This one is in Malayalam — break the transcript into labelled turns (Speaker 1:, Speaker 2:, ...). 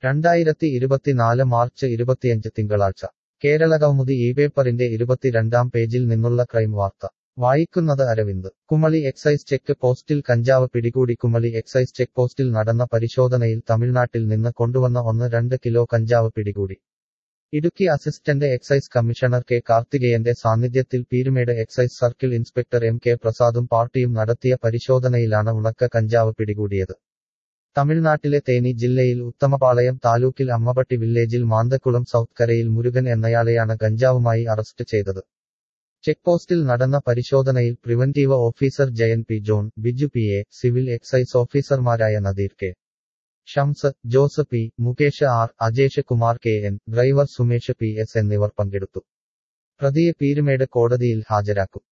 Speaker 1: രണ്ടായിരത്തി ഇരുപത്തിനാല് മാർച്ച് ഇരുപത്തിയഞ്ച് തിങ്കളാഴ്ച കേരളകൗമുദി ഈ പേപ്പറിന്റെ ഇരുപത്തിരണ്ടാം പേജിൽ നിന്നുള്ള ക്രൈം വാർത്ത വായിക്കുന്നത് അരവിന്ദ് കുമളി എക്സൈസ് ചെക്ക് പോസ്റ്റിൽ കഞ്ചാവ് പിടികൂടി കുമളി എക്സൈസ് ചെക്ക് പോസ്റ്റിൽ നടന്ന പരിശോധനയിൽ തമിഴ്നാട്ടിൽ നിന്ന് കൊണ്ടുവന്ന ഒന്ന് രണ്ട് കിലോ കഞ്ചാവ് പിടികൂടി Idukki assistant excise commissioner K കാർത്തികേയന്റെ സാന്നിധ്യത്തിൽ Peermade excise circle inspector M K പ്രസാദും പാർട്ടിയും നടത്തിയ പരിശോധനയിലാണ് ഉണക്ക കഞ്ചാവ് പിടികൂടിയത് തമിഴ്നാട്ടിലെ തേനി ജില്ലയിൽ ഉത്തമപാളയം താലൂക്കിൽ അമ്മപട്ടി വില്ലേജിൽ മാന്തക്കുളം സൗത്ത് കരയിൽ മുരുകൻ എന്നയാളെയാണ് ഗഞ്ചാവുമായി അറസ്റ്റ് ചെയ്തത് ചെക്ക് പോസ്റ്റിൽ നടന്ന പരിശോധനയിൽ preventive officer Jayan P John Biju P A civil excise ഓഫീസർമാരായ Nadeer K Shams Jose P Mukesh R Ajesh Kumar K N driver Sumesh P S എന്നിവർ പങ്കെടുത്തു പ്രതിയെ പീരുമേട് കോടതിയിൽ ഹാജരാക്കും